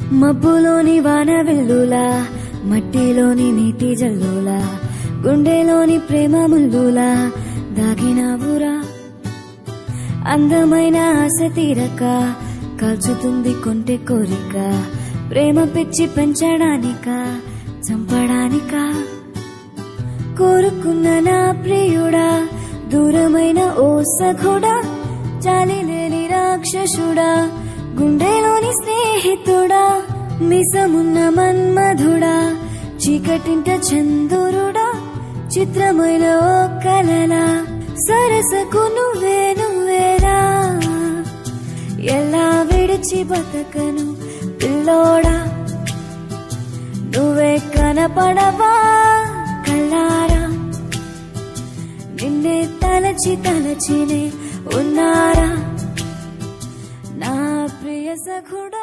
మబ్బులోని వాన వెల్లులా మట్టిలోని నీటి జల్లులా గుండెలోని ప్రేమ ముల్లులా దాగినావురా అందమైన ఆశ తీరక కాల్చుతుంది కొంటె కోరిక ప్రేమ పిచ్చి పెంచడానిక చంపడానికా కోరుకున్న నా ప్రియుడా దూరమైన ఓ సఖుడా చాలి లేని రాక్షసుడా గుండెలోని స్నేహితుడా మిసమున్న మన్మధుడా చీకటింట చందురుడా చిత్రమైన ఓ కలలా సరసకు నువ్వే నువ్వేరా ఎలా విడిచి బతకను పిల్లోడా నువ్వే కనపడవా కల్లారా నిన్నే తలచి తలచినే ఉన్నారా నా ప్రియ సఖుడా